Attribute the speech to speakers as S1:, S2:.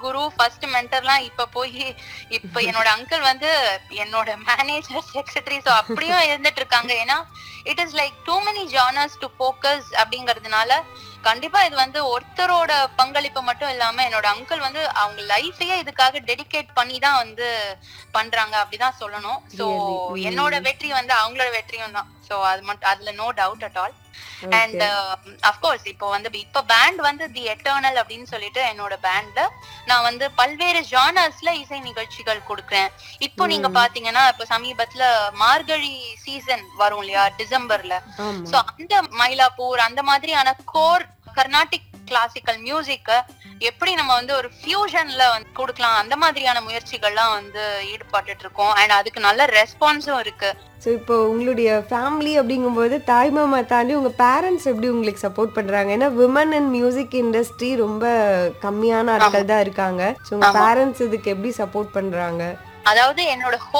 S1: குரு first மென்டர்லாம் இப்ப போய் இப்ப என்னோட அங்கிள் வந்து என்னோட மேனேஜர் செக்ரட்டரி சோ அப்படியும் இருந்துட்டு இருக்காங்க ஏன்னா it is like too many genres to focus அப்படிங்கறதுனால கண்டிப்பா இது வந்து ஒருத்தரோட பங்களிப்பு மட்டும் இல்லாம என்னோட அங்கிள் வந்து அவங்க லைஃபையே இதுக்காக டெடிகேட் பண்ணி தான் வந்து பண்றாங்க அப்படிதான் சொல்லணும் சோ
S2: Really? Mm.
S1: என்னோட வெற்றி வந்து அவங்களோட வெற்றியும் தான் சோ அது மட்டும் அதுல no doubt at all and of course இப்போ வந்து இப்ப பேண்ட் வந்து தி எட்டர்னல் அப்படின்னு சொல்லிட்டு என்னோட பேண்ட்ல நான் வந்து பல்வேறு ஜானர்ஸ்ல இசை நிகழ்ச்சிகள் கொடுக்குறேன் இப்போ நீங்க
S2: ம்.
S1: பாத்தீங்கன்னா இப்ப சமீபத்துல மார்கழி சீசன் வரும் இல்லையா டிசம்பர்ல
S2: ஆமா
S1: சோ அந்த மயிலாப்பூர் அந்த மாதிரியான கோர் கர்நாடிக் கிளாசிக்கல் மியூசிக்க எப்படி நம்ம வந்து ஒரு ஃபியூஷன்ல வந்து கொடுக்கலாம் அந்த மாதிரியான முயற்சிகள்லாம் வந்து ஈடுபட்டுட்டு இருக்கோம் அண்ட் அதுக்கு நல்ல ரெஸ்பான்ஸும் இருக்கு
S2: ஸோ இப்போ உங்களுடைய ஃபேமிலி அப்படிங்கும்போது தாய் மாமா தாண்டி உங்க பேரண்ட்ஸ் எப்படி உங்களுக்கு சப்போர்ட் பண்றாங்க ஏன்னா விமன் அண்ட் மியூசிக் இண்டஸ்ட்ரி ரொம்ப கம்மியான ஆட்கள் தான் இருக்காங்க ஸோ உங்க
S1: ஆமா.
S2: பேரண்ட்ஸ் இதுக்கு எப்படி சப்போர்ட் பண்றாங்க
S1: அதாவது என்னோட